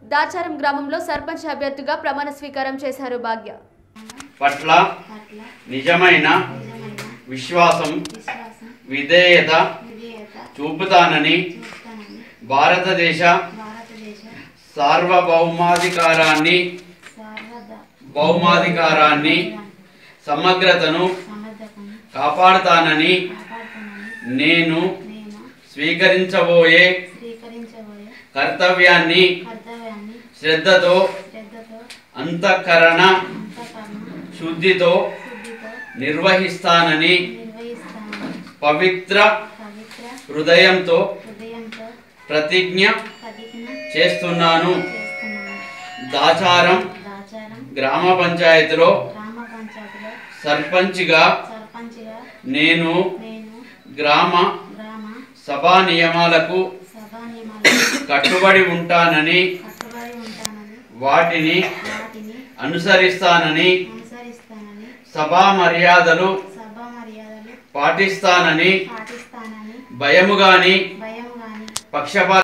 దాచారం గ్రామంలో సర్పంచ్ అభ్యర్థిగా ప్రమాణ స్వీకారం చేశారు భాగ్య పట్ల పట్ల నిజమైన నిజమైన విశ్వాసం విశ్వాసం విధేయత విధేయత చూపుతానని చూపుతానని భారతదేశ భారతదేశ సార్వభౌమాధికారాన్ని సార్వద భౌమాధికారాన్ని సమగ్రతను సమర్థతను కాపాడుతానని కాపాడుతానని నేను నేను స్వీకరించబోయే స్వీకరించబోయే కర్తవ్యాన్ని కర్తవ్యాన్ని శ్రద్ధతో శ్రద్ధతో అంతఃకరణ అంతఃకరణ శుద్ధితో శుద్ధితో నిర్వహిస్తానని నిర్వహిస్తానని పవిత్ర పవిత్ర హృదయంతో హృదయంతో ప్రతిజ్ఞ ప్రతిజ్ఞ చేస్తున్నాను చేస్తున్నాను దాచారం దాచారం గ్రామ పంచాయతీలో గ్రామ పంచాయతీలో సర్పంచ్గా సర్పంచ్గా నేను నేను గ్రామ గ్రామ సభా నియమాలకు సభా నియమాలకు కట్టుబడి ఉంటానని కట్టుబడి ఉంటానని వాటిని వాటిని అనుసరిస్తానని అనుసరిస్తానని సభా మర్యాదలు సభా మర్యాదలు పాటిస్తానని పాటిస్తానని భయము గాని భయం గాని పక్షపాత